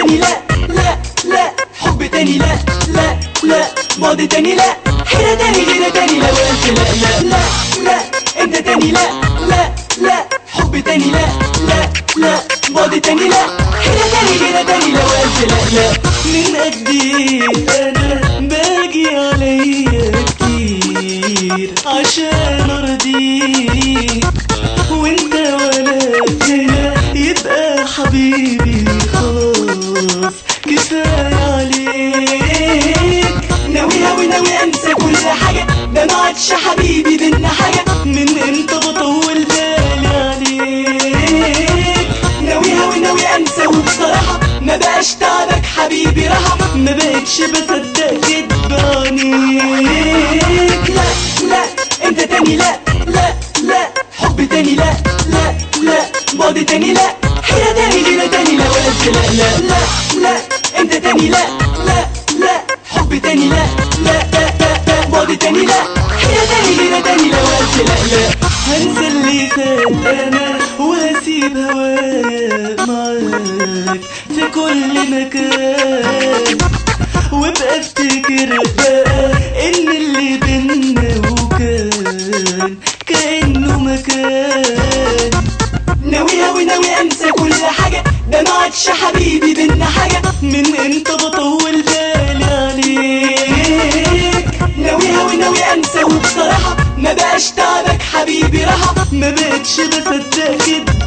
تاني لا لا لا حب تاني لا لا لا ماضي تاني لا حيرة تاني غيرة تاني لو قلت لا لا لا لا انت تاني لا لا لا حب تاني لا لا لا ماضي تاني لا حيرة تاني غيرة تاني لو قلت لا لا من قد ايه انا باجي عليا كتير عشان ارضيك وانت ولا هنا يبقى حبيبي خلاص كفاية عليك ناوي هوي ناوي انسى كل حاجة ده ما عادش حبيبي بينا حاجة من امتى بطول بالي عليك ناوي هوي ناوي انسى وبصراحة ما بقاش تعبك حبيبي راحة ما بقتش بصدق كدب عينيك لا لا انت تاني لا لا لا حب تاني لا لا لا ماضي تاني لا حيرة تاني غيرة تاني لا قلت لا لا لا لا انت تاني لا لا لا حب تاني لا لا لا لا, لا ماضي تاني لا حيرة تاني غيرة تاني لا قلت لا لا هنسى اللي فات انا وهسيب هوايا معاك في كل مكان وابقى افتكر بقى ان اللي بينا وكان كأنه مكان ناوي هوي ناوي انسى كل حاجة ده ما عادش حبيبي بينا حاجة من امتى بطول بالي عليك ناوي هوي ناوي انسى وبصراحة ما بقاش تعبك حبيبي راحة ما بقتش بصدق كدب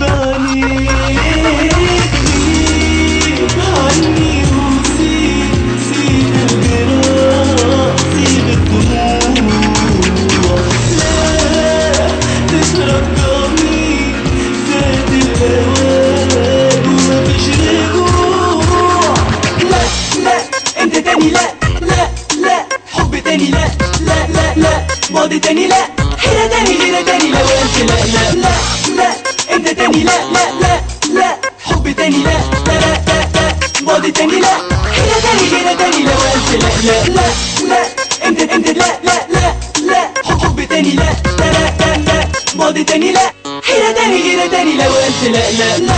عليك غيب عني وسيب سيب الجراح سيب الدموع لا تترجمي فات الأوان ومفيش رجوع لا لا انت تاني لا لا لا حب تاني لا لا لا لا ماضي تاني لا حيرة تاني غيرة تاني لو قلت لا لا لا لا انت تاني لا لا لا لا حب تاني لا لا لا لا لا ماضي تاني لا حيرة تاني غيرة تاني لو قلت لا لا لا لا انت انت لا لا لا لا حب تاني لا لا لا لا لا ماضي تاني لا حيرة تاني غيرة تاني لو قلت لا لا لا